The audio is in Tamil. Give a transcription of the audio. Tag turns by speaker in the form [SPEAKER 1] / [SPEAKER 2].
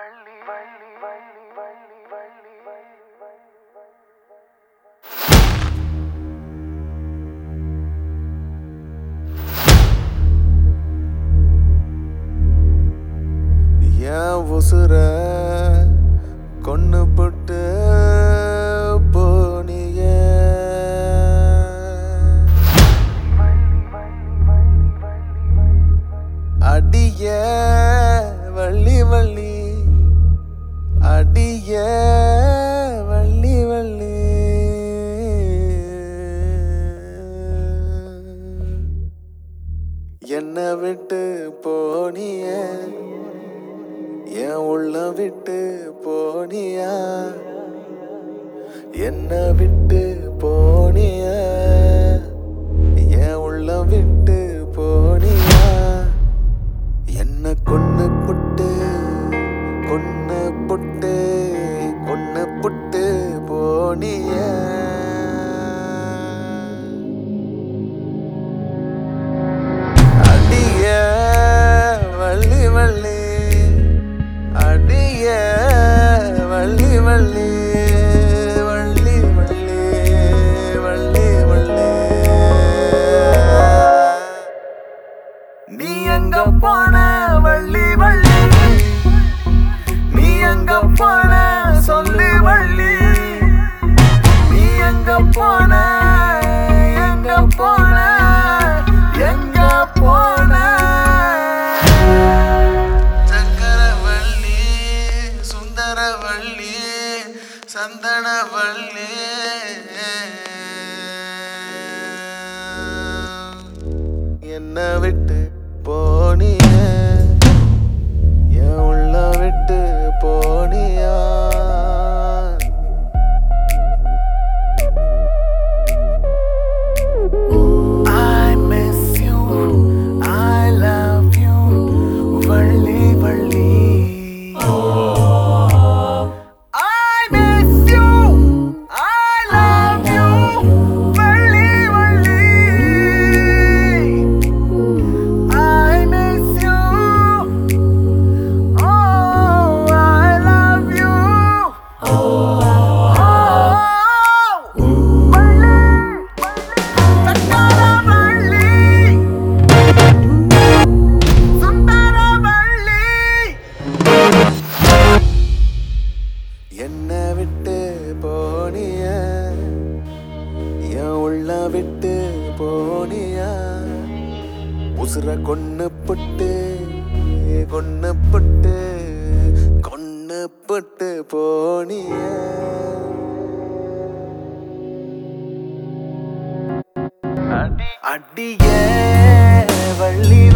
[SPEAKER 1] என் உசுர கொன்னு புட்டு போனிய அடிய வள்ளி வள்ளி அடிய வள்ளி வள்ளி என்ன விட்டு போனிய என் உள்ள விட்டு போனியா என்ன விட்டு போனிய என் உள்ள விட்டு போனியா என்ன கொன்னு புட்டு கொன்னு புட்டு கொன்னு புட்டு போனிய அடிய வள்ளி வள்ளி அடிய வள்ளி வள்ளி வள்ளி வள்ளி வள்ளி வள்ளி நீ எங்க போன வள்ளி வள்ளி நீ எங்க போன சொல்லி வள்ளி நீ எங்க போன எங்க போன எங்க போன சக்கரவள்ளி சுந்தரவள்ளி சந்தனவள்ளி என்ன விட்டு போனிய என் உள்ள விட்டு போனியா I miss you, I love you, Valli Valli I miss you, I love you, Valli Valli I miss you, oh I love you, oh Valli சக்கரவள்ளி சுந்தரவள்ளி என்ன விட்டு போனிய என் உள்ள விட்டு போனியா உசுர கொன்னு புட்டு கொன்னு புட்டு கொன்னு புட்டு போனிய அடிய வள்ளி